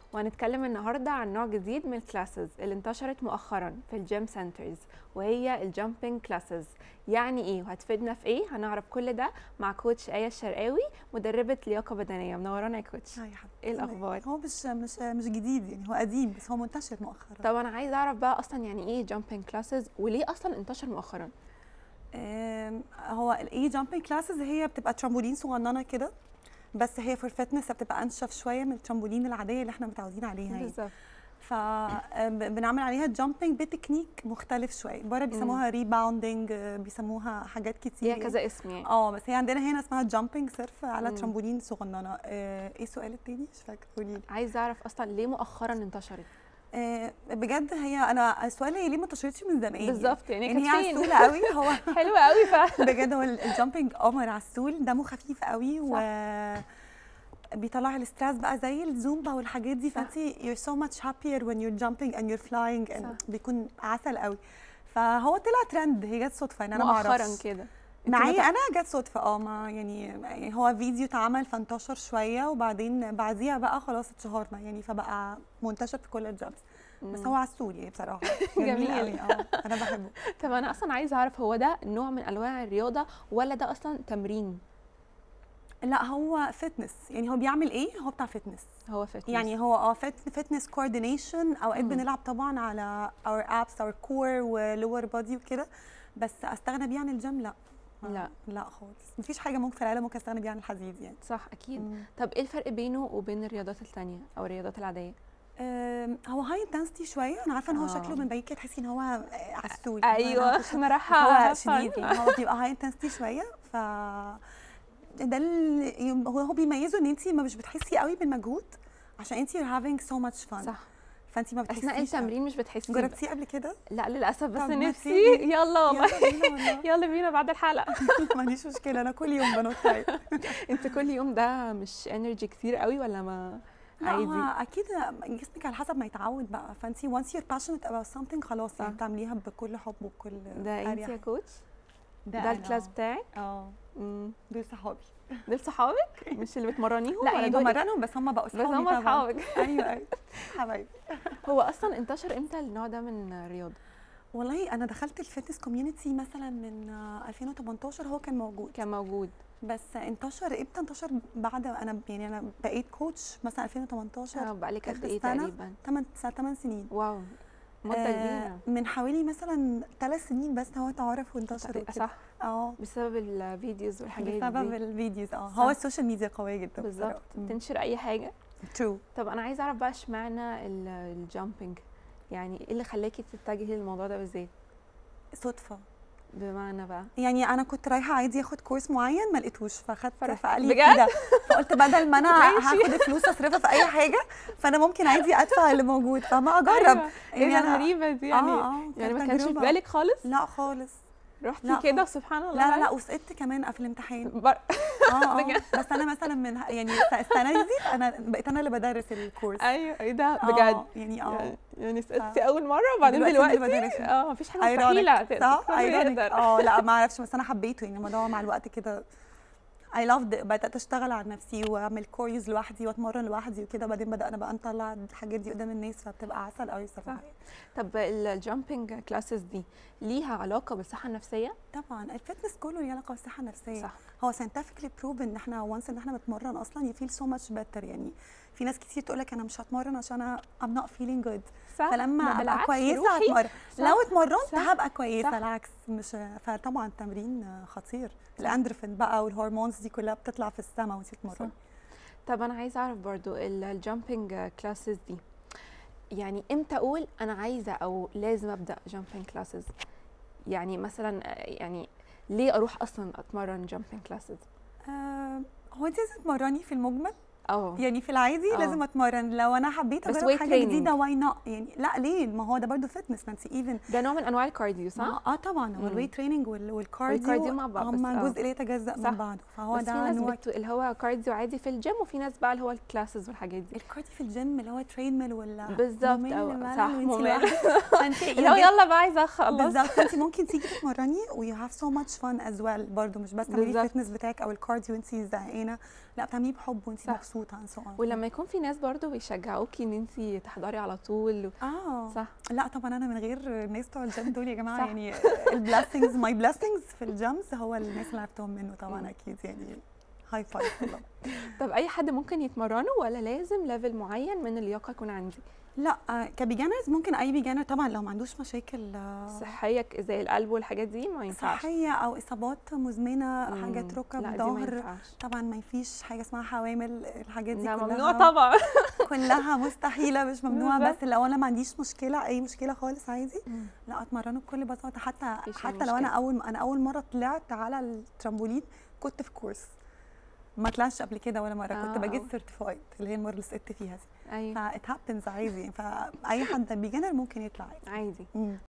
وهنتكلم النهارده عن نوع جديد من الكلاسز اللي انتشرت مؤخرا في الجيم سنترز وهي الجامبنج كلاسز يعني ايه وهتفيدنا في ايه هنعرف كل ده مع كوتش ايه الشرقاوي مدربه لياقه بدنيه منورانا يا كوتش هاي حبيبتي ايه الاخبار هو مش مش مش جديد يعني هو قديم بس هو منتشر مؤخرا طب انا عايزه اعرف بقى اصلا يعني ايه جامبنج كلاسز وليه اصلا انتشر مؤخرا آم، هو الاي جامبنج كلاسز هي بتبقى ترامبولين صغننه كده بس هي فور فتنس بتبقى انشف شويه من الترامبولين العاديه اللي احنا متعودين عليها يعني بالظبط فبنعمل عليها جامبنج بتكنيك مختلف شويه بره بيسموها ريباوندنج بيسموها حاجات كتير ليها كذا اسم يعني اه بس هي عندنا هنا اسمها جامبنج سيرف على مم. ترامبولين صغننه آه، ايه السؤال التاني مش فاكره قولي لي عايزه اعرف اصلا ليه مؤخرا انتشرت آه، بجد هي انا السؤال هي ليه ما انتشرتش من زمان يعني؟ بالظبط يعني يعني كانت هي على فين السهوله قوي هو حلوه قوي فعلا بجد هو الجامبنج قمر على السول دمه خفيف قوي و بيطلع الاسترس بقى زي الزومبا والحاجات دي صح. فانت you're so much happier when you're jumping and you're flying and صح. بيكون عسل قوي فهو طلع ترند هي جت صدفه ان انا ما مؤخرا اعرفش كده انت معايا مت- انا جت صدفه اه ما يعني يعني هو فيديو اتعمل فانتشر شويه وبعدين بعديها بقى خلاص اتشهرنا يعني فبقى منتشر في كل الجامبس بس مم. هو عسول يعني بصراحه جميل. جميل قوي اه انا بحبه طب انا اصلا عايزه اعرف هو ده نوع من انواع الرياضه ولا ده اصلا تمرين لا هو فتنس يعني هو بيعمل ايه هو بتاع فتنس هو فتنس يعني هو اه فتنس كوردينيشن اوقات مم. بنلعب طبعا على اور ابس اور كور ولور بادي وكده بس استغنى بيه عن الجيم لا لا. لا خالص مفيش حاجه ممكن في العالم ممكن استغنى بيها عن الحديد يعني صح اكيد مم. طب ايه الفرق بينه وبين الرياضات التانية او الرياضات العاديه أم، هو هاي انتنسيتي شويه انا عارفه ان هو آه. شكله من بعيد كده تحسي ان هو آه، عسول ايوه بس انا رايحه هو have fun. شديد يعني هو بيبقى هاي انتنسيتي شويه ف ده اللي هو هو بيميزه ان انت ما مش بتحسي قوي بالمجهود عشان انت you're having so much fun صح فانت ما بتحسيش اثناء التمرين مش بتحسي ب- جربتيه قبل كده؟ لا للاسف بس طب ما نفسي تيجي. يلا والله يلا بينا والله. يلا بينا بعد الحلقه ما عنديش مشكله انا كل يوم بنط عادي انت كل يوم ده مش انرجي كتير قوي ولا ما لا هو عادي اكيد جسمك على حسب ما يتعود بقى فانت once you're passionate about something خلاص صح. يعني بتعمليها بكل حب وبكل ده انت أريح. يا كوتش ده أنا. الكلاس بتاعك اه مم. دول صحابي دول صحابك مش اللي بتمرنيهم لا ولا يعني دول بمرنهم بس هم بقوا بس صحابي هم طبعاً. اصحابك ايوه ايوه حبايبي هو اصلا انتشر امتى النوع ده من الرياضه والله انا دخلت الفتنس كوميونتي مثلا من آه، 2018 هو كان موجود كان موجود بس انتشر امتى انتشر بعد انا يعني انا بقيت كوتش مثلا 2018 اه بقالك قد آخر ايه سنة. تقريبا 8 8 سنين واو مده آه، كبيره من حوالي مثلا ثلاث سنين بس هو اتعرف وانتشر وكده. صح اه بسبب الفيديوز والحاجات بسبب دي الفيديوز اه صح. هو السوشيال ميديا قويه جدا بالظبط تنشر اي حاجه ترو طب انا عايزه اعرف بقى اشمعنى ال- الجامبنج يعني ايه اللي خلاكي تتجهي للموضوع ده بالذات صدفه بمعنى بقى يعني انا كنت رايحه عادي اخد كورس معين ما لقيتوش فاخدت فرحت. فقال لي بجد؟ كده فقلت بدل ما انا ماشي. هاخد الفلوس اصرفها في اي حاجه فانا ممكن عادي ادفع اللي موجود فما اجرب أيوة. ايه يعني ده أنا- غريبه دي يعني اه اه يعني ما كانت كانش في تجربة. بالك خالص لا خالص رحتي لا كده خالص. سبحان الله لا لا لا وسقطت كمان في الامتحان بر... اه اه بجد؟ بس انا مثلا من يعني السنه دي انا بقيت انا اللي بدرس الكورس ايوه ايه ده آه، بجد يعني اه يعني- يعني سقطتي اول مره وبعدين دلوقتي أنا دلوقتي بدرس. اه مفيش حاجه Ironic، مستحيله صح كله ايرونيك يقدر. اه لا ما اعرفش بس انا حبيته يعني الموضوع مع الوقت كده I loved it. بدأت أشتغل على نفسي وأعمل كوريوز لوحدي وأتمرن لوحدي وكده بعدين بدأنا بقى نطلع الحاجات دي قدام الناس فبتبقى عسل قوي صح. الصراحة طب الجامبنج كلاسز دي ليها علاقه بالصحه النفسيه طبعا الفتنس كله ليه علاقة بالصحة النفسية صح هو scientifically proven ان احنا وانس ان احنا بنتمرن اصلا you feel so much better يعني في ناس كتير تقول لك انا مش هتمرن عشان انا I'm not feeling good صح فلما ما ابقى بالعكس، كويسه روحي. هتمرن صح. لو اتمرنت صح. هبقى كويسه صح. العكس مش فطبعا التمرين خطير الاندروفين بقى والهرمونز دي كلها بتطلع في السما وانت بتتمرني طب انا عايزه اعرف برضو الجامبنج كلاسز دي يعني امتى اقول انا عايزه او لازم ابدا جامبنج كلاسز يعني مثلا آه، يعني ليه اروح اصلا اتمرن جامبنج كلاسز آه هو انت لازم تتمرني في المجمل اه يعني في العادي آه. لازم اتمرن لو انا حبيت بس اجرب weight حاجه training. جديده واي نوت يعني لا ليه ما هو ده برضه فتنس ما انت ايفن ده نوع من انواع الكارديو صح اه طبعا هو مم. الويت تريننج والكارديو والكارديو مع بعض، بس هم آه. جزء لا يتجزا صح. من بعضه فهو بس في ده ناس نوع بت... اللي هو كارديو عادي في الجيم وفي ناس بقى اللي هو الكلاسز والحاجات دي الكارديو في الجيم اللي هو ترين ميل ولا بالظبط، ممل أو- ملل صح، وانتي ممل. لوحدك. فانت اللي هو يلا بقى عايزه اخلص بالظبط انت ممكن تيجي تتمرني ويو هاف سو ماتش فان از ويل برضه مش بس تعملي بالظبط. الفتنس بتاعك او الكارديو وانت زهقانه لا بتعمليه بحب وانت صح. مبسوطه مبسوطه and so on ولما يكون في ناس برضو بيشجعوكي ان انت تحضري على طول و- اه صح لا طبعا انا من غير الناس بتوع الجيم دول يا جماعه صح. يعني البلاسنجز ماي بلاسنجز في الجيمز هو الناس اللي عرفتهم منه مم. طبعا اكيد يعني هاي فايف والله طب اي حد ممكن يتمرنوا ولا لازم ليفل معين من اللياقه يكون عندي لا كبيجانرز ممكن اي بيجانر طبعا لو ما عندوش مشاكل آه، صحيه ك- زي القلب والحاجات دي ما ينفعش صحيه او اصابات مزمنه مم. حاجات ركب لا دي ما ظهر ينفعش طبعا ما فيش حاجه اسمها حوامل الحاجات دي ده كلها ممنوع طبعا كلها مستحيله مش ممنوعه بالظبط. بس لو انا ما عنديش مشكله اي مشكله خالص عادي لا اتمرنه بكل بساطه حتى مفيش أي حتى لو انا مشكلة. اول انا اول مره طلعت على الترامبولين كنت في كورس ما طلعش قبل كده ولا مره آه، كنت بجيت آه. سيرتيفايد اللي هي المره اللي سقطت فيها دي ايوه فات هابنز عادي فاي حد بيجنر ممكن يطلع عادي عادي مم.